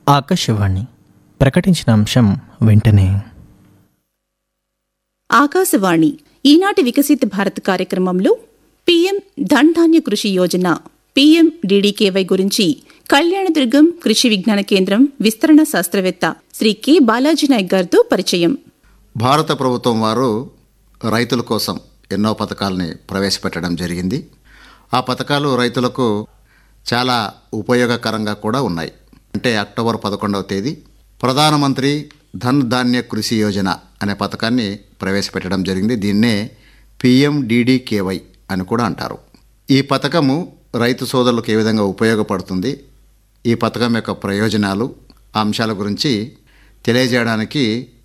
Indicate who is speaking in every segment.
Speaker 1: ఆకాశవాణి ప్రకటించిన అంశం వెంటనే
Speaker 2: ఆకాశవాణి ఈనాటి వికసిత్ భారత్ కార్యక్రమంలో పీఎం ధన్ ధాన్య కృషి యోజన పీఎం డీడీకేవై గురించి కళ్యాణదుర్గం కృషి విజ్ఞాన కేంద్రం విస్తరణ శాస్త్రవేత్త శ్రీ కె బాలాజీ నాయక్ గారితో పరిచయం
Speaker 3: భారత ప్రభుత్వం వారు రైతుల కోసం ఎన్నో పథకాలని ప్రవేశపెట్టడం జరిగింది ఆ పథకాలు రైతులకు చాలా ఉపయోగకరంగా కూడా ఉన్నాయి అంటే అక్టోబర్ పదకొండవ తేదీ ప్రధానమంత్రి ధన్ ధాన్య కృషి యోజన అనే పథకాన్ని ప్రవేశపెట్టడం జరిగింది దీన్నే పిఎండిడికేవై అని కూడా అంటారు ఈ పథకము రైతు సోదరులకు ఏ విధంగా ఉపయోగపడుతుంది ఈ పథకం యొక్క ప్రయోజనాలు ఆ అంశాల గురించి తెలియజేయడానికి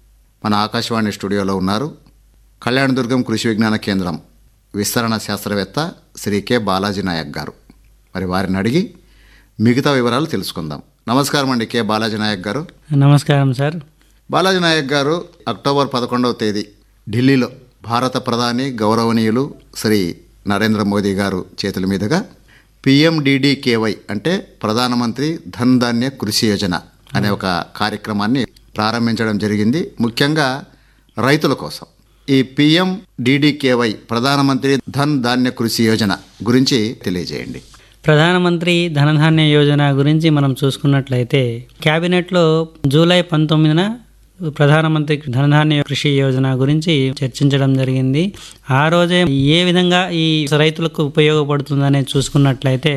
Speaker 3: మన ఆకాశవాణి స్టూడియోలో ఉన్నారు కళ్యాణదుర్గం కృషి విజ్ఞాన కేంద్రం విస్తరణ శాస్త్రవేత్త శ్రీ కె బాలాజీ నాయక్ గారు మరి వారిని అడిగి మిగతా వివరాలు తెలుసుకుందాం నమస్కారం అండి కె బాలాజీ నాయక్ గారు
Speaker 4: నమస్కారం సార్
Speaker 3: బాలాజీ నాయక్ గారు అక్టోబర్ పదకొండవ తేదీ ఢిల్లీలో భారత ప్రధాని గౌరవనీయులు శ్రీ నరేంద్ర మోదీ గారు చేతుల మీదుగా పిఎండిడికేవై అంటే ప్రధానమంత్రి ధన్ ధాన్య కృషి యోజన అనే ఒక కార్యక్రమాన్ని ప్రారంభించడం జరిగింది ముఖ్యంగా రైతుల కోసం ఈ పిఎం డిడికేవై ప్రధానమంత్రి ధన్ ధాన్య కృషి యోజన గురించి తెలియజేయండి
Speaker 4: ప్రధానమంత్రి ధనధాన్య యోజన గురించి మనం చూసుకున్నట్లయితే క్యాబినెట్లో జూలై పంతొమ్మిదిన ప్రధానమంత్రి ధనధాన్య కృషి యోజన గురించి చర్చించడం జరిగింది ఆ రోజే ఏ విధంగా ఈ రైతులకు ఉపయోగపడుతుందనే చూసుకున్నట్లయితే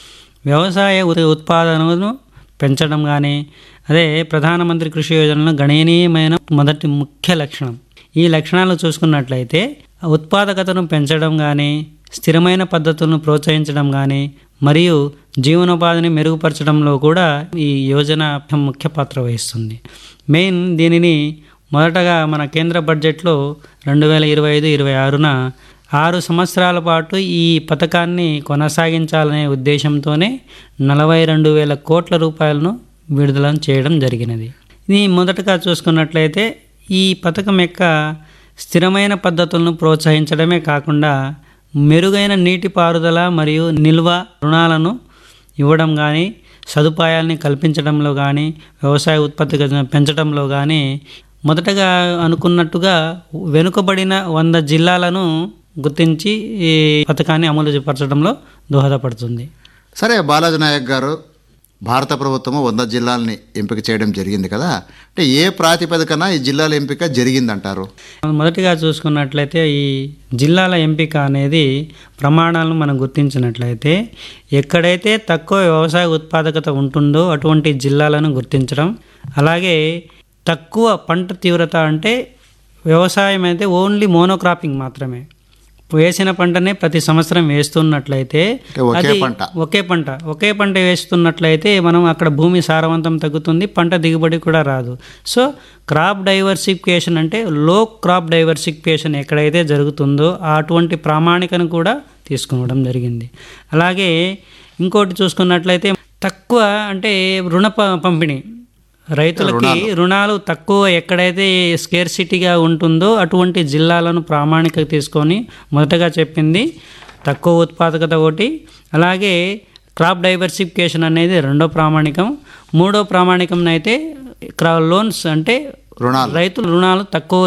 Speaker 4: వ్యవసాయ ఉ- ఉత్పాదనను పెంచడం కానీ అదే ప్రధానమంత్రి కృషి యోజనలో గణనీయమైన మొదటి ముఖ్య లక్షణం ఈ లక్షణాలు చూసుకున్నట్లయితే ఉత్పాదకతను పెంచడం కానీ స్థిరమైన పద్ధతులను ప్రోత్సహించడం కానీ మరియు జీవనోపాధిని మెరుగుపరచడంలో కూడా ఈ యోజన ముఖ్య పాత్ర వహిస్తుంది మెయిన్ దీనిని మొదటగా మన కేంద్ర బడ్జెట్లో రెండు వేల ఇరవై ఐదు ఇరవై ఆరున ఆరు సంవత్సరాల పాటు ఈ పథకాన్ని కొనసాగించాలనే ఉద్దేశంతోనే నలభై రెండు వేల కోట్ల రూపాయలను విడుదల చేయడం జరిగినది ఇది మొదటగా చూసుకున్నట్లయితే ఈ పథకం యొక్క స్థిరమైన పద్ధతులను ప్రోత్సహించడమే కాకుండా మెరుగైన నీటిపారుదల మరియు నిల్వ రుణాలను ఇవ్వడం కానీ సదుపాయాల్ని కల్పించడంలో కానీ వ్యవసాయ ఉత్పత్తి పెంచడంలో కానీ మొదటగా అనుకున్నట్టుగా వెనుకబడిన వంద జిల్లాలను గుర్తించి ఈ పథకాన్ని అమలు పరచడంలో దోహదపడుతుంది
Speaker 3: సరే బాలాజీ నాయక్ గారు భారత ప్రభుత్వము వంద జిల్లాలని ఎంపిక చేయడం జరిగింది కదా అంటే ఏ ప్రాతిపదికన ఈ జిల్లాల ఎంపిక జరిగిందంటారు
Speaker 4: మొదటిగా చూసుకున్నట్లయితే ఈ జిల్లాల ఎంపిక అనేది ప్రమాణాలను మనం గుర్తించినట్లయితే ఎక్కడైతే తక్కువ వ్యవసాయ ఉత్పాదకత ఉంటుందో అటువంటి జిల్లాలను గుర్తించడం అలాగే తక్కువ పంట తీవ్రత అంటే వ్యవసాయం అయితే ఓన్లీ మోనోక్రాపింగ్ మాత్రమే వేసిన పంటనే ప్రతి సంవత్సరం వేస్తున్నట్లయితే
Speaker 3: అంటే ఒకే
Speaker 4: అది
Speaker 3: పంట.
Speaker 4: ఒకే పంట ఒకే పంట వేస్తున్నట్లయితే మనం అక్కడ భూమి సారవంతం తగ్గుతుంది పంట దిగుబడి కూడా రాదు సో క్రాప్ డైవర్సిఫికేషన్ అంటే లో క్రాప్ డైవర్సిఫికేషన్ ఎక్కడైతే జరుగుతుందో అటువంటి ప్రామాణికను కూడా తీసుకోవడం జరిగింది అలాగే ఇంకోటి చూసుకున్నట్లయితే తక్కువ అంటే రుణ ప- పంపిణీ రైతులకి రుణాలు తక్కువ ఎక్కడైతే స్కేర్సిటీగా ఉంటుందో అటువంటి జిల్లాలను ప్రామాణిక తీసుకొని మొదటగా చెప్పింది తక్కువ ఉత్పాదకత ఒకటి అలాగే క్రాప్ డైవర్సిఫికేషన్ అనేది రెండో ప్రామాణికం మూడో ప్రామాణికం అయితే క్రా లోన్స్ అంటే
Speaker 3: రుణాలు
Speaker 4: రైతులు రుణాలు తక్కువ